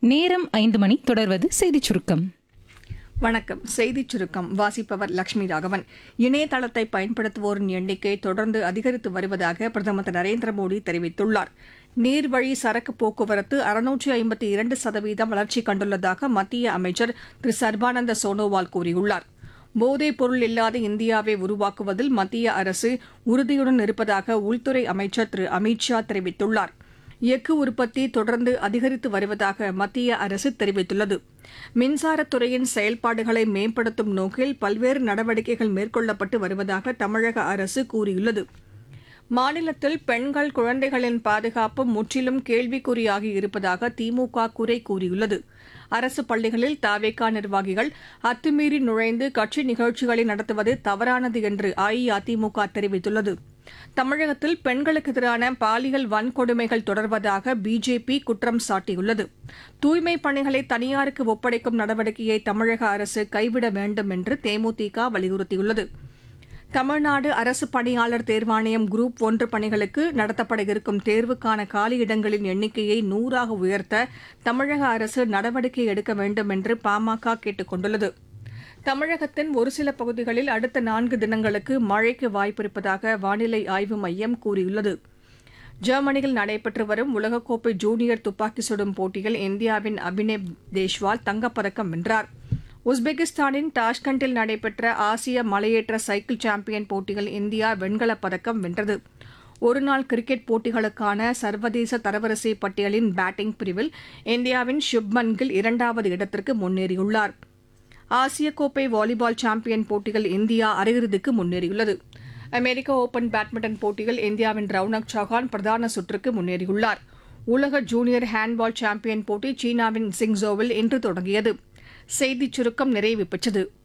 நேரம் ஐந்து மணி தொடர்வது செய்திச் சுருக்கம் வணக்கம் செய்திச் சுருக்கம் வாசிப்பவர் லட்சுமி ராகவன் இணையதளத்தை பயன்படுத்துவோரின் எண்ணிக்கை தொடர்ந்து அதிகரித்து வருவதாக பிரதமர் திரு நரேந்திர மோடி தெரிவித்துள்ளார் நீர்வழி சரக்கு போக்குவரத்து அறுநூற்றி ஐம்பத்தி இரண்டு சதவீதம் வளர்ச்சி கண்டுள்ளதாக மத்திய அமைச்சர் திரு சர்பானந்த சோனோவால் கூறியுள்ளார் போதைப் பொருள் இல்லாத இந்தியாவை உருவாக்குவதில் மத்திய அரசு உறுதியுடன் இருப்பதாக உள்துறை அமைச்சர் திரு அமித் ஷா தெரிவித்துள்ளார் எஃகு உற்பத்தி தொடர்ந்து அதிகரித்து வருவதாக மத்திய அரசு தெரிவித்துள்ளது மின்சாரத்துறையின் செயல்பாடுகளை மேம்படுத்தும் நோக்கில் பல்வேறு நடவடிக்கைகள் மேற்கொள்ளப்பட்டு வருவதாக தமிழக அரசு கூறியுள்ளது மாநிலத்தில் பெண்கள் குழந்தைகளின் பாதுகாப்பு முற்றிலும் கேள்விக்குறியாகி இருப்பதாக திமுக குறை கூறியுள்ளது அரசு பள்ளிகளில் தாவேகா நிர்வாகிகள் அத்துமீறி நுழைந்து கட்சி நிகழ்ச்சிகளை நடத்துவது தவறானது என்று அஇஅதிமுக தெரிவித்துள்ளது தமிழகத்தில் பெண்களுக்கு எதிரான பாலியல் வன்கொடுமைகள் தொடர்வதாக பிஜேபி குற்றம் சாட்டியுள்ளது தூய்மை பணிகளை தனியாருக்கு ஒப்படைக்கும் நடவடிக்கையை தமிழக அரசு கைவிட வேண்டும் என்று தேமுதிக வலியுறுத்தியுள்ளது தமிழ்நாடு அரசு பணியாளர் தேர்வாணையம் குரூப் ஒன்று பணிகளுக்கு நடத்தப்பட இருக்கும் தேர்வுக்கான காலியிடங்களின் எண்ணிக்கையை நூறாக உயர்த்த தமிழக அரசு நடவடிக்கை எடுக்க வேண்டும் என்று பாமக கேட்டுக் கொண்டுள்ளது தமிழகத்தின் ஒரு சில பகுதிகளில் அடுத்த நான்கு தினங்களுக்கு மழைக்கு வாய்ப்பிருப்பதாக வானிலை ஆய்வு மையம் கூறியுள்ளது ஜெர்மனியில் நடைபெற்று வரும் உலகக்கோப்பை ஜூனியர் துப்பாக்கி சுடும் போட்டியில் இந்தியாவின் அபினேவ் தேஷ்வால் தங்கப்பதக்கம் வென்றார் உஸ்பெகிஸ்தானின் டாஷ்கண்டில் நடைபெற்ற ஆசிய மலையேற்ற சைக்கிள் சாம்பியன் போட்டியில் இந்தியா வெண்கலப் பதக்கம் வென்றது ஒருநாள் கிரிக்கெட் போட்டிகளுக்கான சர்வதேச தரவரிசை பட்டியலின் பேட்டிங் பிரிவில் இந்தியாவின் சுப்மன் கில் இரண்டாவது இடத்திற்கு முன்னேறியுள்ளார் ஆசிய கோப்பை வாலிபால் சாம்பியன் போட்டியில் இந்தியா அரையிறுதிக்கு முன்னேறியுள்ளது அமெரிக்க ஓபன் பேட்மிண்டன் போட்டியில் இந்தியாவின் ரவுனக் சௌஹான் பிரதான சுற்றுக்கு முன்னேறியுள்ளார் உலக ஜூனியர் ஹேண்ட்பால் சாம்பியன் போட்டி சீனாவின் சிங்சோவில் இன்று தொடங்கியது செய்திச் சுருக்கம் நிறைவு பெற்றது